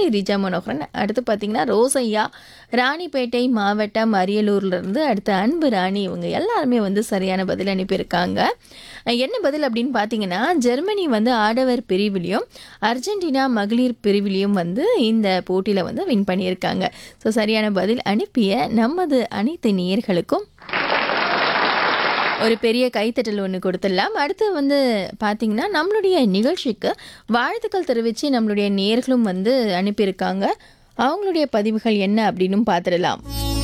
ரிஜா மனோகரன் அடுத்து பார்த்தீங்கன்னா ரோசையா ராணிப்பேட்டை மாவட்டம் அரியலூர்லேருந்து அடுத்து அன்பு ராணி இவங்க எல்லாருமே வந்து சரியான பதில் அனுப்பியிருக்காங்க அஹ் என்ன பதில் அப்படின்னு பார்த்தீங்கன்னா ஜெர்மனி வந்து ஆடவர் பிரிவிலையும் அர்ஜென்டினா மகளிர் பிரிவிலையும் வந்து இந்த போட்டியில் வந்து வின் பண்ணியிருக்காங்க ஸோ சரியான பதில் அனுப்பிய நமது அனைத்து நேயர்களுக்கும் ஒரு பெரிய கைத்தட்டல் ஒன்று கொடுத்துடலாம் அடுத்து வந்து பார்த்தீங்கன்னா நம்மளுடைய நிகழ்ச்சிக்கு வாழ்த்துக்கள் தெரிவித்து நம்மளுடைய நேர்களும் வந்து அனுப்பியிருக்காங்க அவங்களுடைய பதிவுகள் என்ன அப்படின்னு பார்த்துடலாம்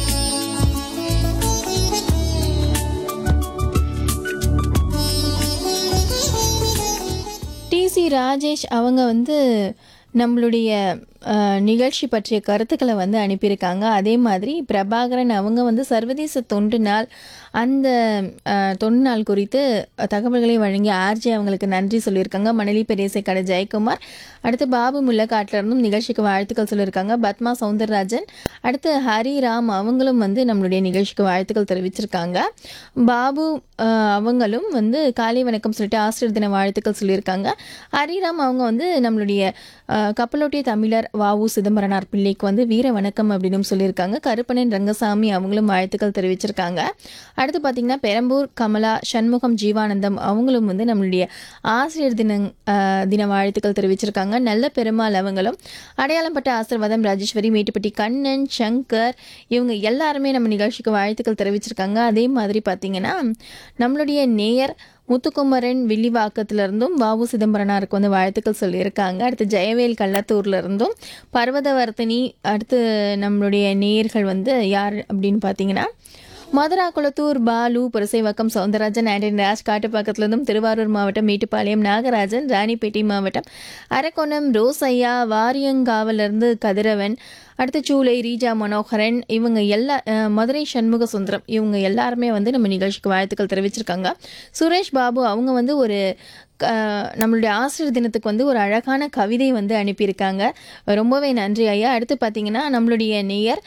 டிசி ராஜேஷ் அவங்க வந்து நம்மளுடைய அஹ், நிகழ்ச்சி பற்றிய கருத்துக்களை வந்து அனுப்பியிருக்காங்க அதே மாதிரி பிரபாகரன் அவங்க வந்து சர்வதேச தொண்டு நாள் அந்த அஹ், தொண்டு நாள் குறித்து தகவல்களை வழங்கிய ஆர்ஜே அவங்களுக்கு நன்றி சொல்லியிருக்காங்க மணலி பெரியசை கடை ஜெயக்குமார் அடுத்து பாபு முல்லக்காட்டில் இருந்தும் நிகழ்ச்சிக்கு வாழ்த்துக்கள் சொல்லியிருக்காங்க பத்மா சவுந்தரராஜன் அடுத்து ஹரிராம் அவங்களும் வந்து நம்மளுடைய நிகழ்ச்சிக்கு வாழ்த்துக்கள் தெரிவிச்சிருக்காங்க பாபு அஹ், அவங்களும் வந்து காலை வணக்கம் சொல்லிட்டு ஆசிரியர் தின வாழ்த்துக்கள் சொல்லியிருக்காங்க ஹரிராம் அவங்க வந்து நம்மளுடைய அஹ், கப்பலோட்டிய தமிழர் வாவு சிதம்பரனார் பிள்ளைக்கு வந்து வீர வணக்கம் அப்படின்னு சொல்லியிருக்காங்க கருப்பணன் ரங்கசாமி அவங்களும் வாழ்த்துக்கள் தெரிவிச்சிருக்காங்க அடுத்து பார்த்தீங்கன்னா பெரம்பூர் கமலா சண்முகம் ஜீவானந்தம் அவங்களும் வந்து நம்மளுடைய ஆசிரியர் தின அஹ், தின வாழ்த்துக்கள் தெரிவிச்சிருக்காங்க நல்ல பெருமாள் அவங்களும் அடையாளம் பட்ட ஆசிர்வாதம் ராஜேஸ்வரி மேட்டுப்பட்டி கண்ணன் சங்கர் இவங்க எல்லாருமே நம்ம நிகழ்ச்சிக்கு வாழ்த்துக்கள் தெரிவிச்சிருக்காங்க அதே மாதிரி பார்த்தீங்கன்னா நம்மளுடைய நேயர் முத்துக்குமரன் வில்லிவாக்கத்துல இருந்தும் வாவு சிதம்பரனாருக்கு வந்து வாழ்த்துக்கள் சொல்லியிருக்காங்க அடுத்து ஜெயவேல் கள்ளத்தூர்ல இருந்தும் பர்வதவர்த்தினி அடுத்து நம்மளுடைய நேயர்கள் வந்து யார் அப்படின்னு பார்த்தீங்கன்னா மதுரா குளத்தூர் பாலு புரசைவாக்கம் சவுந்தரராஜன் ஆண்டன் ராஜ் காட்டுப்பாக்கத்துலேருந்தும் திருவாரூர் மாவட்டம் மேட்டுப்பாளையம் நாகராஜன் ராணிப்பேட்டை மாவட்டம் அரக்கோணம் ரோசையா வாரியங்காவிலிருந்து கதிரவன் அடுத்து சூளை ரீஜா மனோகரன் இவங்க எல்லா அஹ், மதுரை சண்முக சுந்தரம் இவங்க எல்லாருமே வந்து நம்ம நிகழ்ச்சிக்கு வாழ்த்துக்கள் தெரிவிச்சிருக்காங்க சுரேஷ் பாபு அவங்க வந்து ஒரு க- நம்மளுடைய ஆசிரியர் தினத்துக்கு வந்து ஒரு அழகான கவிதை வந்து அனுப்பியிருக்காங்க ரொம்பவே நன்றி ஐயா அடுத்து பார்த்தீங்கன்னா நம்மளுடைய நேயர்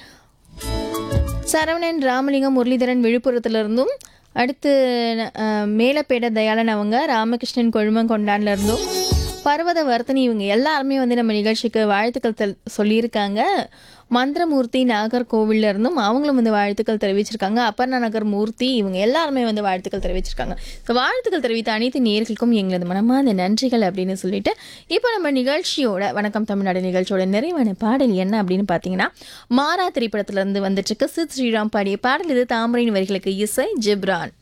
சரவணன் ராமலிங்கம் முரளிதரன் விழுப்புரத்துல இருந்தும் அடுத்து அஹ், மேலப்பேட தயாளன் அவங்க ராமகிருஷ்ணன் கொழுமங்கொண்டான்ல இருந்தும் பர்வத வர்த்தனி இவங்க எல்லாருமே வந்து நம்ம நிகழ்ச்சிக்கு வாழ்த்துக்கள் தெல் சொல்லியிருக்காங்க மந்திரமூர்த்தி நாகர்கோவில்ல இருந்தும் அவங்களும் வந்து வாழ்த்துக்கள் தெரிவிச்சிருக்காங்க அப்பர்ணா நகர் மூர்த்தி இவங்க எல்லாருமே வந்து வாழ்த்துக்கள் தெரிவிச்சிருக்காங்க ஸோ வாழ்த்துக்கள் தெரிவித்த அனைத்து நேர்களுக்கும் எங்களது மனமார்ந்த நன்றிகள் அப்படின்னு சொல்லிட்டு இப்போ நம்ம நிகழ்ச்சியோட வணக்கம் தமிழ்நாடு நிகழ்ச்சியோட நிறைவான பாடல் என்ன அப்படின்னு பார்த்தீங்கன்னா மாறா திரைப்படத்துல இருந்து வந்துட்டு இருக்கு சித் ஸ்ரீராம் பாடிய பாடல் இது தாமரையின் வரிகளுக்கு இசை ஜிப்ரான்